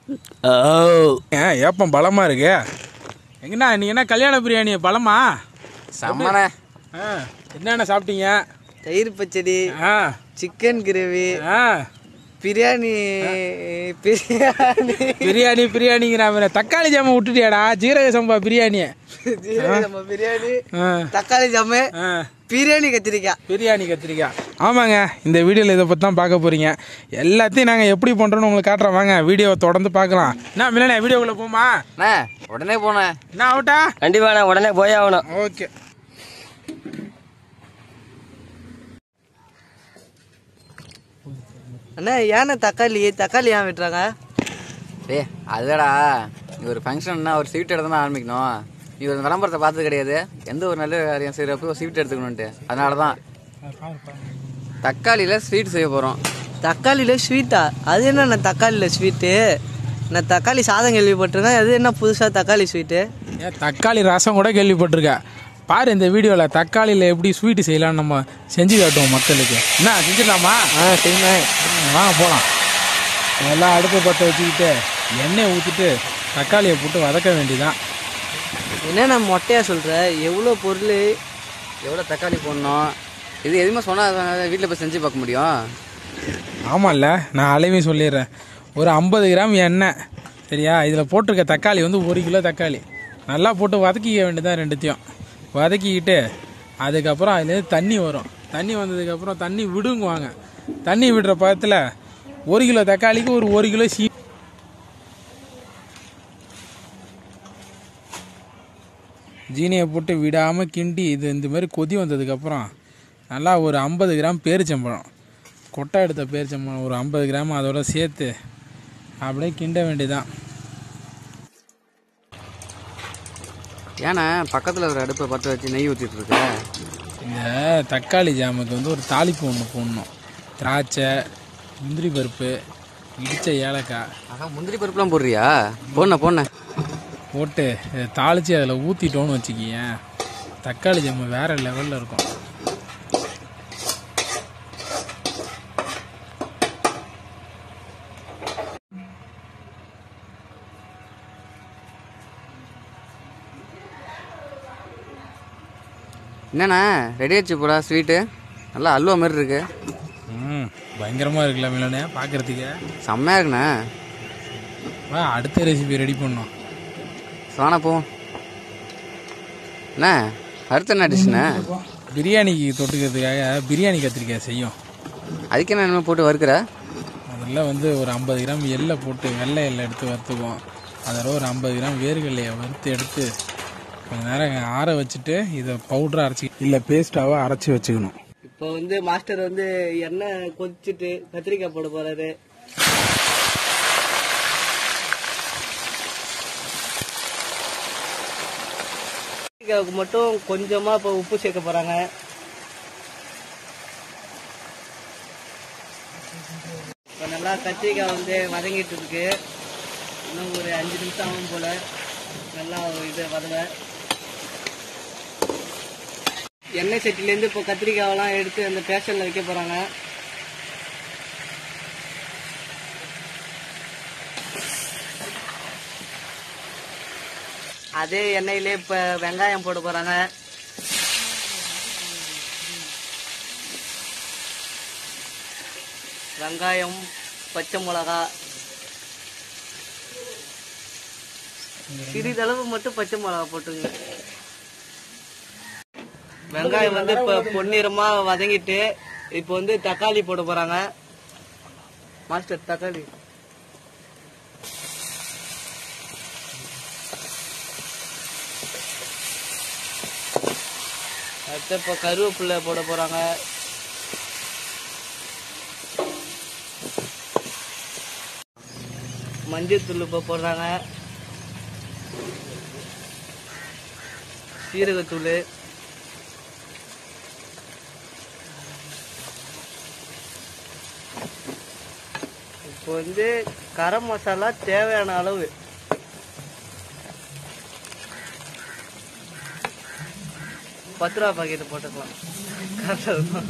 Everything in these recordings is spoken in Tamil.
ஏன் ஏப்பம் பலமா இருக்கு எங்கண்ணா நீ என்ன கல்யாண பிரியாணி பலமா செம்மண்ணே ஆ என்னென்ன சாப்பிட்டீங்க தயிர் பச்சடி ஆ சிக்கன் கிரேவி ஆ பிரியாணி பிரியாணி பிரியாணி பிரியாணிங்கிற மாதிரி தக்காளி ஜாமான் விட்டுட்டியாடா ஜீரக சம்பா பிரியாணி நம்ம பிரியாணி ஆ தக்காளி ஜாமு ஆ பிரியாணி கத்திரிக்காய் பிரியாணி கத்திரிக்காய் ஆமாங்க இந்த வீடியோவில் இதை பற்றி தான் பார்க்க போகிறீங்க எல்லாத்தையும் நாங்கள் எப்படி பண்ணுறோன்னு உங்களுக்கு காட்டுறோம் வாங்க வீடியோவை தொடர்ந்து பார்க்கலாம் என்ன மில்லண்ணே வீடியோக்குள்ளே போமா அண்ணே உடனே போனேன் என்ன அவுட்டா கண்டிப்பா நான் உடனே போய் ஆகணும் ஓகே அண்ணா ஏன்னா தக்காளி தக்காளி ஏன் விட்டுறாங்க டேய் அதுடா நீ ஒரு ஃபங்க்ஷன்னா ஒரு சீட் எடுத்து தான் ஆரம்பிக்கணும் நீ ஒரு விளம்பரத்தை பார்த்தது கிடையாது எந்த ஒரு நல்ல காரியம் செய்கிறப்போ ஒரு சீட் எடுத்துக்கணுன்ட்டு அதனால தான் தக்காளியில் ஸ்வீட் செய்ய போகிறோம் தக்காளியில ஸ்வீட்டா அது என்ன தக்காளியில ஸ்வீட்டு நான் தக்காளி சாதம் கேள்விப்பட்டிருக்கேன் அது என்ன புதுசா தக்காளி ஸ்வீட்டு ஏன் தக்காளி ரசம் கூட கேள்விப்பட்டிருக்கேன் பாரு இந்த வீடியோவில் தக்காளியில் எப்படி ஸ்வீட்டு செய்யலாம்னு நம்ம செஞ்சு காட்டுவோம் மக்களுக்கு என்ன செஞ்சிடலாமா ஆ சரிண்ணே ம், வாங்க போகலாம் எல்லாம் அடுப்பை பற்ற வச்சுக்கிட்டு எண்ணெய் ஊற்றிட்டு தக்காளியை போட்டு வதக்க வேண்டியதான் என்னண்ணா மொட்டையா சொல்ற எவ்வளோ பொருள் எவ்வளோ தக்காளி போடணும் இது எதுவுமே சொன்னால் வீட்டில் போய் செஞ்சு பார்க்க முடியும் ஆமாம்ல நான் அளவே சொல்லிடுறேன் ஒரு ஐம்பது கிராம் எண்ணெய் சரியா இதில் போட்டிருக்க தக்காளி வந்து ஒரு கிலோ தக்காளி நல்லா போட்டு வதக்கிக்க வேண்டியதான் ரெண்டுத்தையும் வதக்கிக்கிட்டு அதுக்கப்புறம் அதுலேருந்து தண்ணி வரும் தண்ணி வந்ததுக்கப்புறம் தண்ணி விடுங்குவாங்க தண்ணி விடுற பக்கத்தில் ஒரு கிலோ தக்காளிக்கு ஒரு ஒரு கிலோ சீ ஜீனியை போட்டு விடாமல் கிண்டி இது இந்த மாதிரி கொதி வந்ததுக்கப்புறம் நல்லா ஒரு ஐம்பது கிராம் பேரிச்சம்பழம் கொட்டை எடுத்த பேரிச்சம்பழம் ஒரு ஐம்பது கிராம் அதோட சேர்த்து அப்படியே கிண்ட வேண்டியதான் ஏன்னா பக்கத்தில் இருக்கிற அடுப்பை பற்ற வச்சு நெய் ஊற்றிட்டு இருக்க இந்த தக்காளி ஜாமுக்கு வந்து ஒரு தாளிப்பு ஒன்று போடணும் திராட்சை முந்திரி பருப்பு இடித்த ஏலக்காய் ஆஹா முந்திரி பருப்புலாம் போடுறியா போடணே போடணே போட்டு இதை தாளித்து அதில் ஊற்றிட்டோன்னு வச்சுக்கியேன் தக்காளி ஜாமு வேறு லெவலில் இருக்கும் என்னண்ணா ரெடி ஆச்சு போடா ஸ்வீட்டு நல்லா அல்வா மாதிரி இருக்கு ம் பயங்கரமாக இருக்குல்ல மில்லனே பார்க்குறதுக்கு செம்மையாக இருக்குண்ணே வா அடுத்த ரெசிபி ரெடி பண்ணோம் வாணா போவோம் அண்ணா அடுத்த என்ன டிஷ்ண்ணே பிரியாணிக்கு தொட்டுக்கிறதுக்காக பிரியாணி கத்திரிக்காய் செய்யும் அதுக்கு என்ன என்ன போட்டு வறுக்கிற முதல்ல வந்து ஒரு ஐம்பது கிராம் எள்ளை போட்டு வெள்ளை எள்ளை எடுத்து வறுத்துக்குவோம் அதோட ஒரு ஐம்பது கிராம் வேர்க்கடலையை வறுத்து எடுத்து கொஞ்ச நேரம் ஆற வச்சுட்டு இதை பவுடராக அரைச்சி இல்லை பேஸ்ட்டாக அரைச்சி வச்சுக்கணும் இப்போ வந்து மாஸ்டர் வந்து எண்ணெய் கொதிச்சுட்டு கத்திரிக்காய் போட போறாரு கத்திரிக்காய்க்கு மட்டும் கொஞ்சமா இப்போ உப்பு சேர்க்க போறாங்க இப்போ நல்லா கத்திரிக்காய் வந்து வதங்கிட்டு இருக்கு இன்னும் ஒரு அஞ்சு நிமிஷம் ஆகும் போல நல்லா இது வதங்க எண்ணெய் சட்டிலேருந்து இப்போ கத்திரிக்காயெல்லாம் எடுத்து அந்த பேஷனில் வைக்க போகிறாங்க அதே எண்ணெயிலே இப்போ வெங்காயம் போட போகிறாங்க வெங்காயம் பச்சை மிளகா சிறிதளவு மட்டும் பச்சை மிளகா போட்டுங்க வெங்காயம் வந்து இப்ப பொன்னிறமா வதங்கிட்டு இப்போ வந்து தக்காளி போட போறாங்க மாஸ்டர் தக்காளி அடுத்து இப்போ கருவேப்பிலை போட போறாங்க மஞ்சள் தூள் இப்போ போடுறாங்க சீரகத்தூள் இப்போ வந்து கரம் மசாலா தேவையான அளவு பத்து ரூபா பாக்கெட் போட்டுக்கலாம் கரெக்டா இருக்கும்.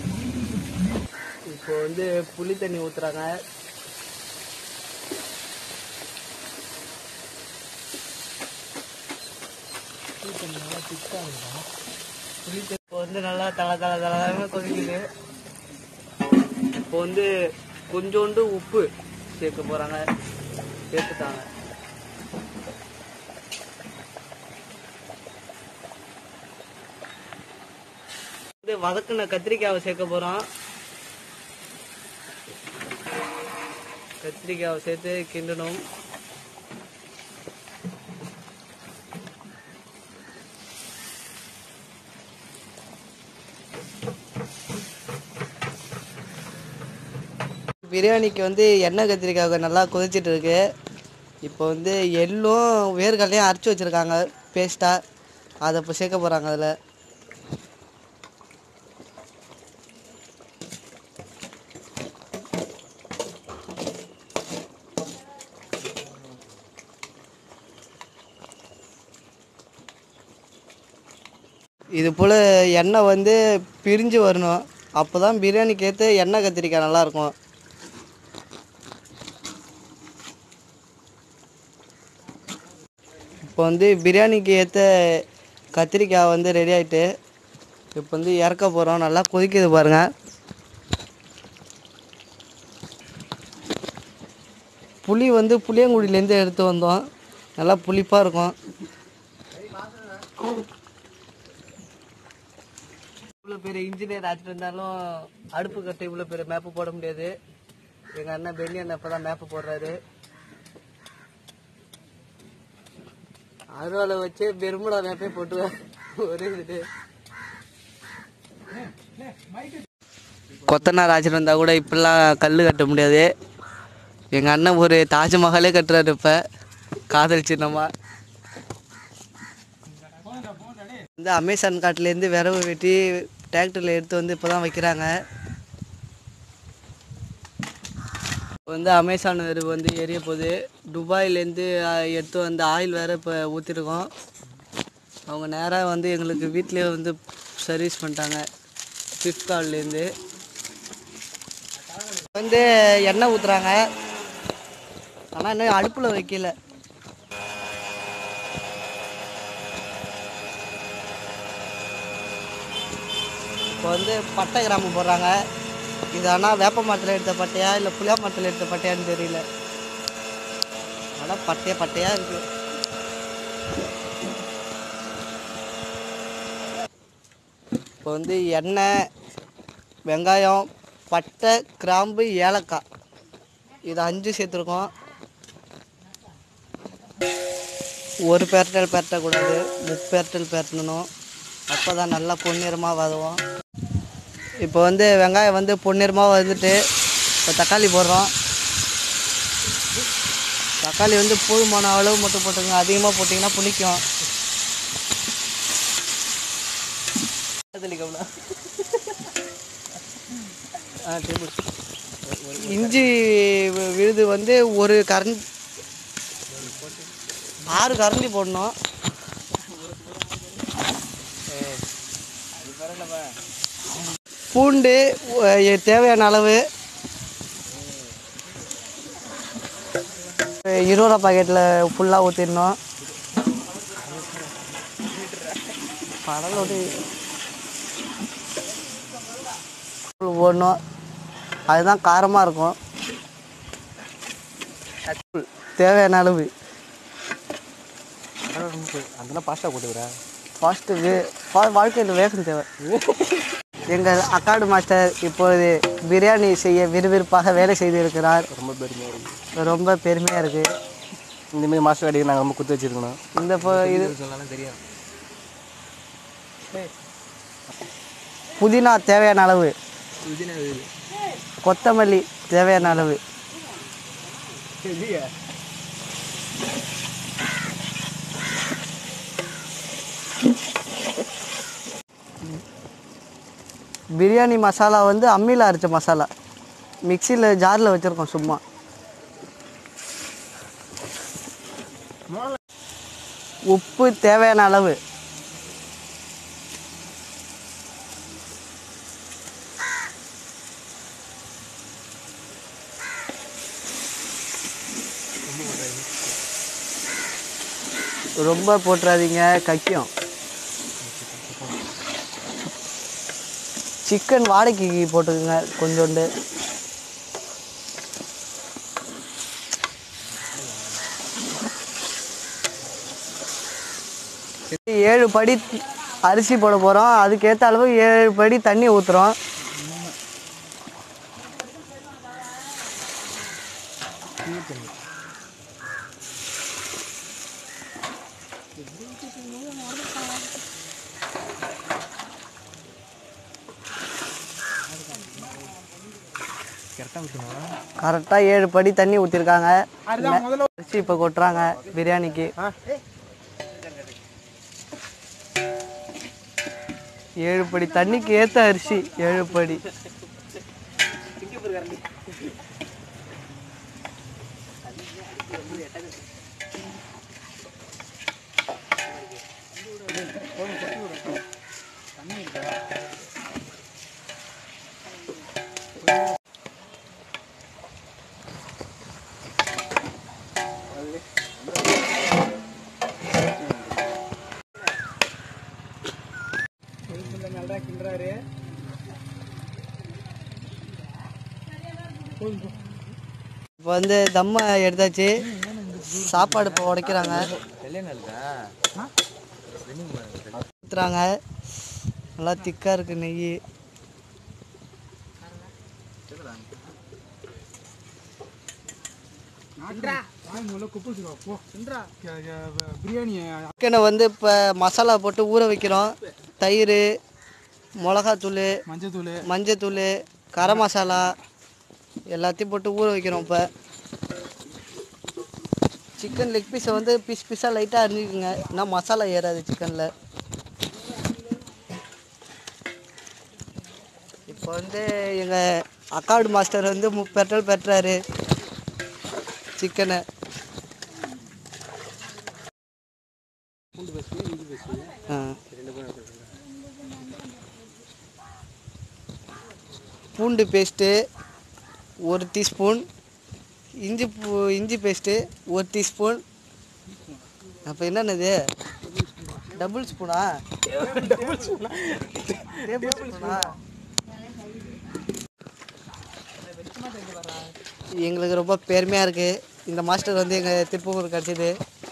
இப்போ வந்து புளி தண்ணி ஊத்துறாங்க இப்போ வந்து நல்லா தல தல தலன்னு கொதிக்குது இப்போ வந்து கொஞ்சோண்டு உப்பு சேர்க்க போறாங்க சேர்த்துட்டாங்க வந்து வதக்குன கத்திரிக்காவை சேர்க்க போறோம் கத்திரிக்காவை சேர்த்து கிண்டணும் பிரியாணிக்கு வந்து எண்ணெய் கத்திரிக்காய் நல்லா கொதிச்சிட்டு இருக்கு இப்போ வந்து எள்ளும் வேர்க்கடலையும் அரைச்சி வச்சிருக்காங்க பேஸ்ட்டாக அதை இப்போ சேர்க்க போகிறாங்க அதில் இது போல் எண்ணெய் வந்து பிரிஞ்சு வரணும் அப்போ தான் பிரியாணிக்கு ஏற்ற எண்ணெய் கத்திரிக்காய் நல்லாயிருக்கும் இப்போ வந்து பிரியாணிக்கு ஏற்ற கத்திரிக்காய் வந்து ரெடி ஆகிட்டு இப்போ வந்து இறக்க போகிறோம் நல்லா கொதிக்குது பாருங்கள் புளி வந்து புளியங்குடியிலேருந்து எடுத்து வந்தோம் நல்லா புளிப்பாக இருக்கும் இவ்வளோ பெரிய இன்ஜினியர் ஆச்சுட்டு இருந்தாலும் அடுப்பு கட்ட இவ்வளோ பெரிய மேப்பு போட முடியாது எங்கள் அண்ணன் பென்னி அண்ணன் இப்போ தான் மேப்பு போடுறாரு அருவாலை வச்சு பெருமுடா மேப்பே போட்டு ஒரே இது கொத்தனார் ஆச்சுட்டு இருந்தால் கூட இப்படிலாம் கல் கட்ட முடியாது எங்கள் அண்ணன் ஒரு தாஜ்மஹாலே கட்டுறாரு இப்போ காதல் சின்னமாக வந்து அமேசான் காட்டிலேருந்து விரவு வெட்டி டிராக்டரில் எடுத்து வந்து இப்போ தான் வைக்கிறாங்க வந்து அமேசான் வெறுவு வந்து எரிய போகுது துபாயிலேருந்து அஹ், எடுத்து வந்த ஆயில் வேறு இப்போ ஊற்றிருக்கோம் அவங்க நேராக வந்து எங்களுக்கு வீட்டிலே வந்து சர்வீஸ் பண்ணிட்டாங்க ஃப்ளிப்கார்ட்லேருந்து வந்து எண்ணெய் ஊற்றுறாங்க ஆனால் இன்னும் அடுப்பில் வைக்கல இப்போ வந்து பட்டை கிராம்பு போடுறாங்க இது ஆனால் வேப்ப மரத்தில் எடுத்த பட்டையா இல்லை புளியா மரத்தில் எடுத்த பட்டையான்னு தெரியல ஆனால் பட்டையா பட்டையா இருக்கு இப்போ வந்து எண்ணெய் வெங்காயம் பட்டை கிராம்பு ஏலக்காய் இது அஞ்சு சேர்த்துருக்கோம் ஒரு பெரட்டல் பெரட்டக்கூடாது முப்பெரட்டல் பெரட்டணும் அப்போ தான் நல்லா பொன்னிறமாக வதவும் இப்போ வந்து வெங்காயம் வந்து பொன்னிறமாக வந்துட்டு இப்போ தக்காளி போடுறோம் தக்காளி வந்து போதுமான அளவு மட்டும் போட்டுங்க அதிகமாக போட்டிங்கன்னா புளிக்கும் தெளிக்கவுல. ஆ டேபிள் இஞ்சி வி- விழுது வந்து ஒரு கரண்ட் ஆறு கரண்டி போடணும் பூண்டு அஹ், தேவையான அளவு இருபது ரூபா பாக்கெட்டில் ஃபுல்லாக ஊற்றிடணும் படலோடு போடணும் அதுதான் காரமாக இருக்கும் தேவையான அளவு அதெல்லாம் பாஸ்டா போட்டுக்கிறேன் ஃபாஸ்ட்டு வே ஃபா- வாழ்க்கையில் வேகம் தேவை எங்கள் அக்காடு மாஸ்டர் இப்பொழுது பிரியாணி செய்ய விறுவிறுப்பாக வேலை செய்து இருக்கிறார் ரொம்ப பெருமையாக இருக்குது ரொம்ப பெருமையாக இருக்குது இந்தமாரி மாஸ்டர் கடைக்கு நாங்கள் ரொம்ப குத்து வச்சிருக்கணும் இந்த இப்போ இது சொல்லலாம் தெரியும் புதினா தேவையான அளவு கொத்தமல்லி தேவையான அளவு பிரியாணி மசாலா வந்து அம்மியில் அரைச்ச மசாலா மிக்சியில் ஜாரில் வச்சுருக்கோம் சும்மா உப்பு தேவையான அளவு ரொம்ப போட்டுறாதீங்க கக்கியும் சிக்கன் வாடகைக்கு போட்டுக்குங்க கொஞ்சோண்டு ஏழு படி அரிசி போட போகிறோம் அதுக்கேற்ற அளவு ஏழு படி தண்ணி ஊற்றுறோம் கரெக்டாக ஏழு படி தண்ணி ஊற்றிருக்காங்க அரிசி இப்போ கொட்டுறாங்க பிரியாணிக்கு ஏழு படி தண்ணிக்கு ஏற்ற அரிசி ஏழு படி இப்போ வந்து தம்மை எடுத்தாச்சு சாப்பாடு இப்போ உடைக்கிறாங்க ஊற்றுறாங்க நல்லா திக்காக இருக்குது நெய் பிரியாணி சிக்கனை வந்து இப்போ மசாலா போட்டு ஊற வைக்கிறோம் தயிர் மிளகாத்தூள் மஞ்சத்தூள் மஞ்சத்தூள் கரம் மசாலா எல்லாத்தையும் போட்டு ஊற வைக்கிறோம் இப்போ சிக்கன் லெக் பீஸை வந்து பீஸ் பீஸாக லைட்டாக அரிஞ்சிக்குங்க ஏன்னா மசாலா ஏறாது சிக்கனில் இப்போ வந்து எங்கள் அக்காடு மாஸ்டர் வந்து மு பெட்ரோல் பெட்டுறாரு சிக்கனை ஆ பூண்டு பேஸ்ட்டு ஒரு டீஸ்பூன் இஞ்சி பூ இஞ்சி பேஸ்ட்டு ஒரு டீஸ்பூன் அப்போ என்னென்னது டபுள் ஸ்பூனா டேபிள் ஸ்பூனா எங்களுக்கு ரொம்ப பெருமையாக இருக்குது இந்த மாஸ்டர் வந்து எங்கள் திருப்பூர் கிடச்சிது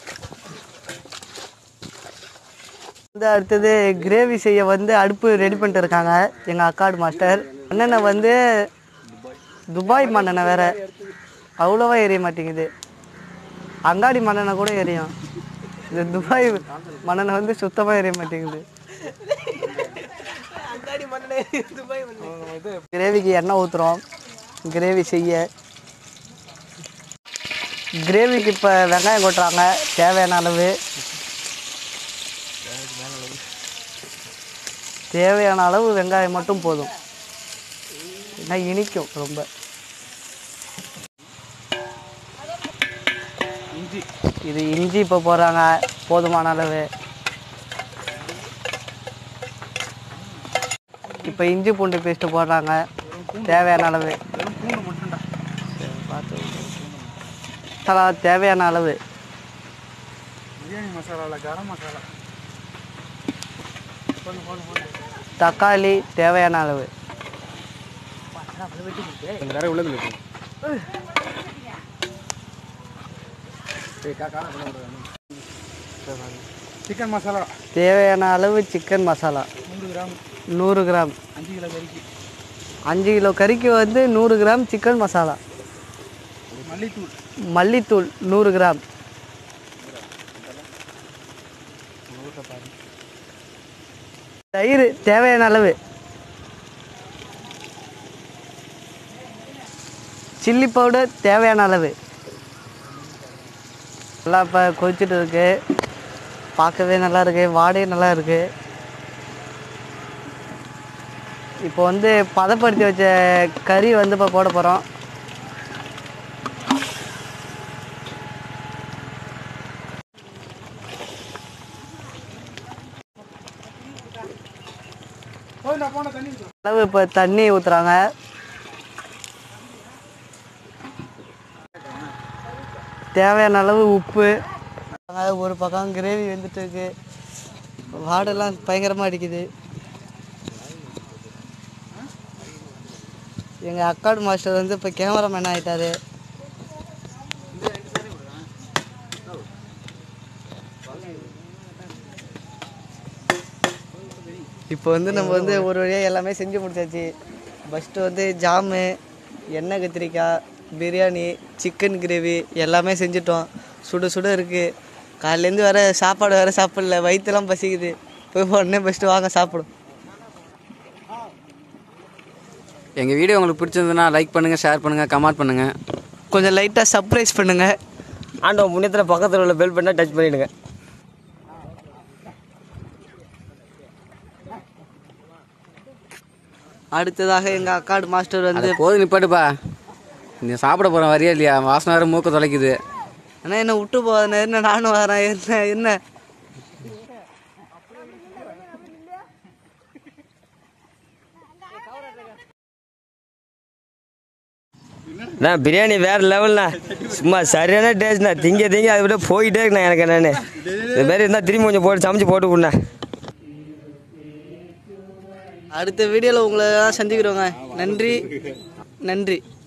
வந்து அடுத்தது கிரேவி செய்ய வந்து அடுப்பு ரெடி பண்ணிட்டு இருக்காங்க எங்கள் அக்காடு மாஸ்டர் மண்ணெண்ணெய் வந்து துபாய் மண்ணெண்ணெய் வேற அவ்வளோவா எரிய மாட்டேங்குது அங்காடி மண்ணெண்ணெய் கூட எரியும் இந்த துபாய் மண்ணெண்ணெய் வந்து சுத்தமாக எரிய மாட்டேங்குது கிரேவிக்கு எண்ணெய் ஊற்றுறோம் கிரேவி செய்ய கிரேவிக்கு இப்போ வெங்காயம் கொட்டுறாங்க தேவையான அளவு தேவையான அளவு வெங்காயம் மட்டும் போதும் ஏன்னா இனிக்கும் ரொம்ப இது இஞ்சி இப்போ போடுறாங்க போதுமான அளவு இப்போ இஞ்சி பூண்டு பேஸ்ட்டு போடுறாங்க தேவையான அளவு மசாலா தேவையான அளவு பிரியாணி மசாலாவில் கரம் மசாலா தக்காளி தேவையான அளவு வேற உள்ளது இருக்கு சிக்கன் மசாலா தேவையான அளவு சிக்கன் மசாலா நூறு கிராம் நூறு கிராம் அஞ்சு கிலோ கறிக்கு அஞ்சு கிலோ கறிக்கு வந்து நூறு கிராம் சிக்கன் மசாலா மல்லித்தூள் மல்லித்தூள் நூறு கிராம் தயிர் தேவையான அளவு சில்லி பவுடர் தேவையான அளவு நல்லா இப்போ கொதிச்சுட்டு இருக்கு பார்க்கவே நல்லா இருக்கு வாடையும் நல்லா இருக்கு இப்போ வந்து பதப்படுத்தி வச்ச கறி வந்து இப்போ போட போகிறோம் போய் நான் போன தண்ணி ஊத்து. அளவு இப்போ தண்ணி ஊற்றுறாங்க தேவையான அளவு உப்பு ஒரு பக்கம் கிரேவி வந்துட்டு இருக்கு வாடெல்லாம் பயங்கரமாக அடிக்குது எங்கள் அக்காடு மாஸ்டர் வந்து இப்போ கேமராமேன் ஆகிட்டாரு இப்போ வந்து நம்ம வந்து ஒரு வழியாக எல்லாமே செஞ்சு முடிச்சாச்சு ஃபஸ்ட்டு வந்து ஜாமு எண்ணெய் கத்திரிக்காய் பிரியாணி சிக்கன் கிரேவி எல்லாமே செஞ்சுட்டோம் சுட சுட இருக்குது காலையிலேருந்து வேறு சாப்பாடு வேறு சாப்பிடல வயிற்றுலாம் பசிக்குது போய் உடனே ஃபஸ்ட்டு வாங்க சாப்பிடும் எங்கள் வீடியோ உங்களுக்கு பிடிச்சிருந்ததுன்னா லைக் பண்ணுங்கள் ஷேர் பண்ணுங்கள் கமெண்ட் பண்ணுங்கள் கொஞ்சம் லைட்டாக சர்ப்ரைஸ் பண்ணுங்கள் ஆண்டவன் புண்ணியத்தில் பக்கத்தில் உள்ள பெல் பண்ணால் டச் பண்ணிவிடுங்க அடுத்ததாக எங்கள் அக்காடு மாஸ்டர் வந்து அது போதும் நிப்பாட்டுப்பா நீ சாப்பிட போகிறேன் வரியா இல்லையா வாசனை வேறு மூக்க தொலைக்குது அண்ணா என்ன விட்டு போகாத என்ன நானும் வரேன் என்ன என்ன அண்ணா பிரியாணி வேறு லெவல்ண்ணா சும்மா சரியான டேஸ்ட்ண்ணா திங்க திங்க அதை விட போயிட்டே இருக்கண்ணா எனக்கு என்னன்னு இது மாதிரி இருந்தால் திரும்பி கொஞ்சம் போட்டு சமைச்சு போட்டு விட்ண்ணா அடுத்த வீடியோவில் உங்களை எல்லாம் சந்திக்கிறோங்க நன்றி நன்றி